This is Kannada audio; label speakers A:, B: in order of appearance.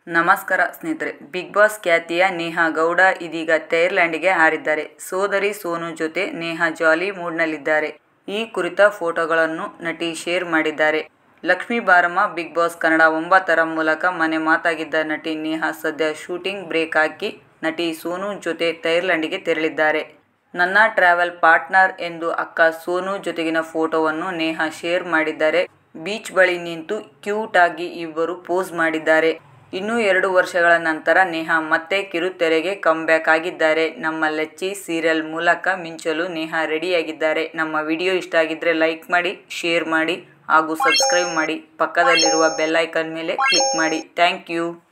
A: ನಮಸ್ಕಾರ ಸ್ನೇಹಿತರೆ ಬಿಗ್ ಬಾಸ್ ಖ್ಯಾತಿಯ ನೇಹಾ ಗೌಡ ಇದೀಗ ಥೈರ್ಲೆಂಡ್ಗೆ ಹಾರಿದ್ದಾರೆ ಸೋದರಿ ಸೋನು ಜೊತೆ ನೇಹಾ ಜಾಲಿ ಮೂಡ್ನಲ್ಲಿದ್ದಾರೆ ಈ ಕುರಿತ ಫೋಟೋಗಳನ್ನು ನಟಿ ಶೇರ್ ಮಾಡಿದ್ದಾರೆ ಲಕ್ಷ್ಮೀ ಬಾರಮ್ಮ ಬಿಗ್ ಬಾಸ್ ಕನ್ನಡ ಒಂಬತ್ತರ ಮೂಲಕ ಮನೆ ಮಾತಾಗಿದ್ದ ನಟಿ ನೇಹಾ ಸದ್ಯ ಶೂಟಿಂಗ್ ಬ್ರೇಕ್ ಹಾಕಿ ನಟಿ ಸೋನು ಜೊತೆ ಥೈರ್ಲೆಂಡ್ಗೆ ತೆರಳಿದ್ದಾರೆ ನನ್ನ ಟ್ರಾವೆಲ್ ಪಾರ್ಟ್ನರ್ ಎಂದು ಅಕ್ಕ ಸೋನು ಜೊತೆಗಿನ ಫೋಟೋವನ್ನು ನೇಹಾ ಶೇರ್ ಮಾಡಿದ್ದಾರೆ ಬೀಚ್ ಬಳಿ ನಿಂತು ಕ್ಯೂಟ್ ಆಗಿ ಇಬ್ಬರು ಪೋಸ್ ಮಾಡಿದ್ದಾರೆ ಇನ್ನು ಎರಡು ವರ್ಷಗಳ ನಂತರ ನೇಹಾ ಮತ್ತೆ ಕಿರುತೆರೆಗೆ ಕಮ್ಬ್ಯಾಕ್ ಆಗಿದ್ದಾರೆ ನಮ್ಮ ಲೆಚ್ಚಿ ಸೀರಿಯಲ್ ಮೂಲಕ ಮಿಂಚಲು ನೇಹಾ ರೆಡಿಯಾಗಿದ್ದಾರೆ ನಮ್ಮ ವಿಡಿಯೋ ಇಷ್ಟ ಆಗಿದ್ರೆ ಲೈಕ್ ಮಾಡಿ ಶೇರ್ ಮಾಡಿ ಹಾಗೂ ಸಬ್ಸ್ಕ್ರೈಬ್ ಮಾಡಿ ಪಕ್ಕದಲ್ಲಿರುವ ಬೆಲ್ ಐಕಾನ್ ಮೇಲೆ ಕ್ಲಿಕ್ ಮಾಡಿ ಥ್ಯಾಂಕ್ ಯು